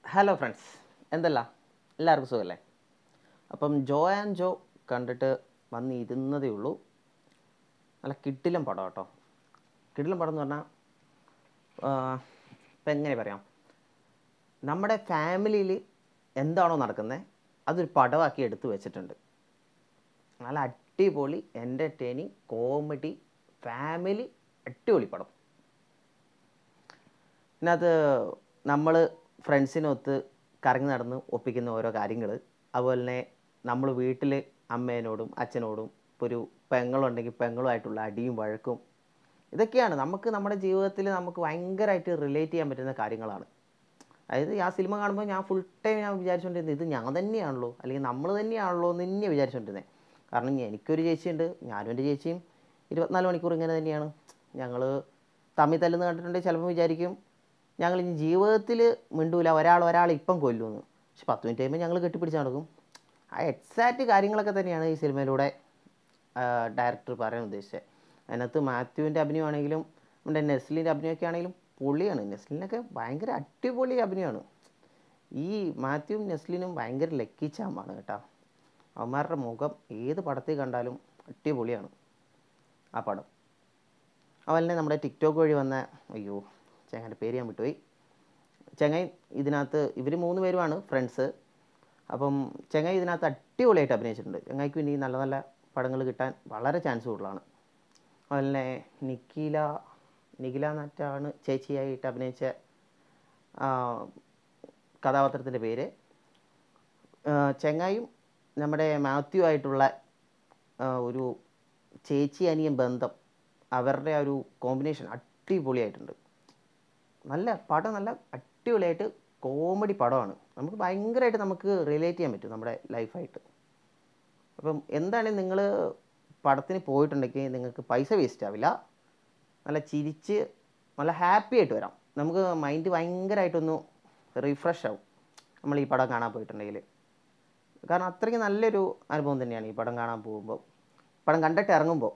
hello friends എന്തല്ല എല്ലാവർക്കും സുഖമല്ലേ അപ്പം ജോ ആൻഡ് ജോ കണ്ടിട്ട് വന്നിരുന്നതേ ഉള്ളൂ നല്ല കിട്ടിലും പടം കേട്ടോ കിടിലം പടം എന്ന് പറഞ്ഞാൽ ഇപ്പം എങ്ങനെ പറയാം നമ്മുടെ ഫാമിലിയിൽ എന്താണോ നടക്കുന്നത് അതൊരു പടമാക്കി എടുത്തു വെച്ചിട്ടുണ്ട് നല്ല അടിപൊളി എൻ്റർടൈനിങ് കോമഡി ഫാമിലി അടിപൊളി പടം ഇതിനകത്ത് നമ്മൾ ഫ്രണ്ട്സിനൊത്ത് കറങ്ങി നടന്ന് ഒപ്പിക്കുന്ന ഓരോ കാര്യങ്ങൾ അതുപോലെ തന്നെ നമ്മൾ വീട്ടിൽ അമ്മേനോടും അച്ഛനോടും ഇപ്പോൾ ഒരു പെങ്ങളുണ്ടെങ്കിൽ പെങ്ങളുമായിട്ടുള്ള അടിയും വഴക്കും ഇതൊക്കെയാണ് നമുക്ക് നമ്മുടെ ജീവിതത്തിൽ നമുക്ക് ഭയങ്കരമായിട്ട് റിലേറ്റ് ചെയ്യാൻ പറ്റുന്ന കാര്യങ്ങളാണ് അതായത് ആ സിനിമ കാണുമ്പോൾ ഞാൻ ഫുൾ ടൈം ഞാൻ വിചാരിച്ചുകൊണ്ടിരുന്നത് ഇത് ഞാൻ തന്നെയാണല്ലോ അല്ലെങ്കിൽ നമ്മൾ തന്നെയാണല്ലോ എന്ന് തന്നെ വിചാരിച്ചുകൊണ്ടിരുന്നത് കാരണം എനിക്കൊരു ചേച്ചിയുണ്ട് ഞാനും എൻ്റെ ചേച്ചിയും ഇരുപത്തിനാല് മണിക്കൂർ ഇങ്ങനെ തന്നെയാണ് ഞങ്ങൾ തമ്മിൽ തല്ലുന്ന കണ്ടിട്ടുണ്ടെങ്കിൽ ചിലപ്പോൾ വിചാരിക്കും ഞങ്ങൾ ഇനി ജീവിതത്തിൽ മിണ്ടൂല ഒരാൾ ഒരാളെ ഇപ്പം കൊല്ലുമെന്ന് പക്ഷെ പത്ത് മിനിറ്റ് കഴിയുമ്പോൾ ഞങ്ങൾ കെട്ടിപ്പിടിച്ച് നടക്കും ആ എക്സാക്റ്റ് കാര്യങ്ങളൊക്കെ തന്നെയാണ് ഈ സിനിമയിലൂടെ ഡയറക്ടർ പറയാൻ ഉദ്ദേശിച്ചത് അതിനകത്ത് മാത്യുവിൻ്റെ അഭിനയമാണെങ്കിലും നമ്മുടെ നെസ്ലിൻ്റെ അഭിനയമൊക്കെ ആണെങ്കിലും പൊളിയാണ് നെസ്ലിനൊക്കെ ഭയങ്കര അടിപൊളി അഭിനയമാണ് ഈ മാത്യുവും നെസ്ലിനും ഭയങ്കര ലക്കി ചാമ്പാണ് കേട്ടോ അവന്മാരുടെ മുഖം ഏത് പടത്തിൽ കണ്ടാലും അടിപൊളിയാണ് ആ പടം അതുപോലെ തന്നെ നമ്മുടെ ടിക്ടോക്ക് വഴി വന്ന അയ്യോ ചങ്ങാൻ്റെ പേര് ഞാൻ വിട്ടുപോയി ചങ്ങായി ഇതിനകത്ത് ഇവർ മൂന്ന് പേരുമാണ് ഫ്രണ്ട്സ് അപ്പം ചങ്ങായി ഇതിനകത്ത് അടിപൊളിയായിട്ട് അഭിനയിച്ചിട്ടുണ്ട് ചങ്ങായിക്ക് ഇനി നല്ല നല്ല പടങ്ങൾ കിട്ടാൻ വളരെ ചാൻസ് കൂടുതലാണ് അതുപോലെ തന്നെ നിഖില നിഖില നറ്റാണ് ചേച്ചിയായിട്ട് അഭിനയിച്ച ആ, കഥാപാത്രത്തിൻ്റെ പേര് ആ, ചെങ്ങായും നമ്മുടെ മാത്യു ആയിട്ടുള്ള ആ, ഒരു ചേച്ചി അനിയൻ ബന്ധം അവരുടെ ആ ഒരു കോമ്പിനേഷൻ അടിപൊളിയായിട്ടുണ്ട് നല്ല പടം നല്ല അടിപൊളിയായിട്ട് കോമഡി പടമാണ് നമുക്ക് ഭയങ്കരമായിട്ട് നമുക്ക് റിലേറ്റ് ചെയ്യാൻ പറ്റും നമ്മുടെ ലൈഫായിട്ട് അപ്പം എന്താണെങ്കിലും നിങ്ങൾ പടത്തിന് പോയിട്ടുണ്ടെങ്കിൽ നിങ്ങൾക്ക് പൈസ വേസ്റ്റ് ആവില്ല നല്ല ചിരിച്ച് നല്ല ഹാപ്പി ആയിട്ട് വരാം നമുക്ക് മൈൻഡ് ഭയങ്കരമായിട്ടൊന്ന് റിഫ്രഷ് ആവും നമ്മൾ ഈ പടം കാണാൻ പോയിട്ടുണ്ടെങ്കിൽ കാരണം അത്രയ്ക്ക് നല്ലൊരു അനുഭവം തന്നെയാണ് ഈ പടം കാണാൻ പോകുമ്പോൾ പടം കണ്ടിട്ട് ഇറങ്ങുമ്പോൾ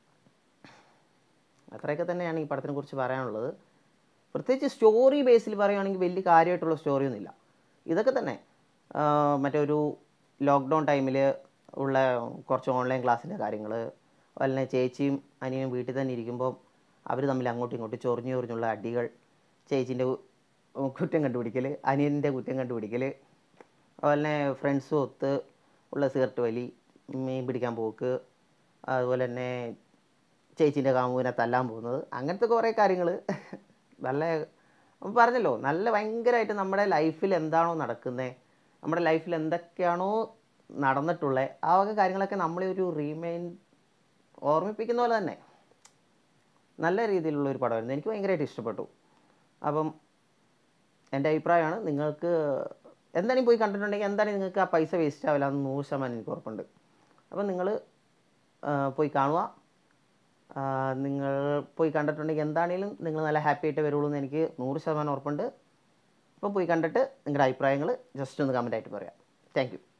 അത്രയൊക്കെ തന്നെയാണ് ഈ പടത്തിനെ കുറിച്ച് പറയാനുള്ളത് പ്രത്യേകിച്ച് സ്റ്റോറി ബേസിൽ പറയുകയാണെങ്കിൽ വലിയ കാര്യമായിട്ടുള്ള സ്റ്റോറിയൊന്നുമില്ല ഇതൊക്കെ തന്നെ ആ, മറ്റേ ഒരു ലോക്ക്ഡൗൺ ടൈമിൽ ഉള്ള കുറച്ച് ഓൺലൈൻ ക്ലാസ്സിൻ്റെ കാര്യങ്ങൾ അതുപോലെ തന്നെ ചേച്ചിയും അനിയനും വീട്ടിൽ തന്നെ ഇരിക്കുമ്പോൾ അവർ തമ്മിൽ അങ്ങോട്ടും ഇങ്ങോട്ടും ചൊറിഞ്ഞു ചൊറിഞ്ഞുള്ള അടികൾ ചേച്ചീൻ്റെ കുറ്റം കണ്ടുപിടിക്കൽ അനിയൻ്റെ കുറ്റം കണ്ടുപിടിക്കൽ അതുപോലെ തന്നെ ഫ്രണ്ട്സും ഒത്ത് ഉള്ള സിഗരറ്റ് വലി മീൻ പിടിക്കാൻ പോക്ക് അതുപോലെ തന്നെ ചേച്ചീൻ്റെ കാമുവിനെ തല്ലാൻ പോകുന്നത് അങ്ങനത്തെ കുറേ കാര്യങ്ങൾ നല്ല അപ്പം പറഞ്ഞല്ലോ നല്ല ഭയങ്കരമായിട്ട് നമ്മുടെ ലൈഫിൽ എന്താണോ നടക്കുന്നത് നമ്മുടെ ലൈഫിൽ എന്തൊക്കെയാണോ നടന്നിട്ടുള്ളത് ആ വക കാര്യങ്ങളൊക്കെ നമ്മളെ ഒരു റീമൈൻ ഓർമ്മിപ്പിക്കുന്ന പോലെ തന്നെ നല്ല രീതിയിലുള്ള ഒരു പടമായിരുന്നു എനിക്ക് ഭയങ്കരമായിട്ട് ഇഷ്ടപ്പെട്ടു അപ്പം എൻ്റെ അഭിപ്രായമാണ് നിങ്ങൾക്ക് എന്തായാലും പോയി കണ്ടിട്ടുണ്ടെങ്കിൽ എന്തായാലും നിങ്ങൾക്ക് ആ പൈസ വേസ്റ്റ് ആവില്ല എന്ന് നൂറ് ശതമാനം എനിക്ക് ഉറപ്പുണ്ട് അപ്പം നിങ്ങൾ പോയി കാണുക ആ, നിങ്ങൾ പോയി കണ്ടിട്ടുണ്ടെങ്കിൽ എന്താണെങ്കിലും നിങ്ങൾ നല്ല ഹാപ്പി ആയിട്ട് വരുള്ളൂ എന്ന് എനിക്ക് നൂറ് ശതമാനം ഉറപ്പുണ്ട് അപ്പോൾ പോയി കണ്ടിട്ട് നിങ്ങളുടെ അഭിപ്രായങ്ങൾ ജസ്റ്റ് ഒന്ന് കമൻ്റ് ആയിട്ട് പറയാം താങ്ക് യു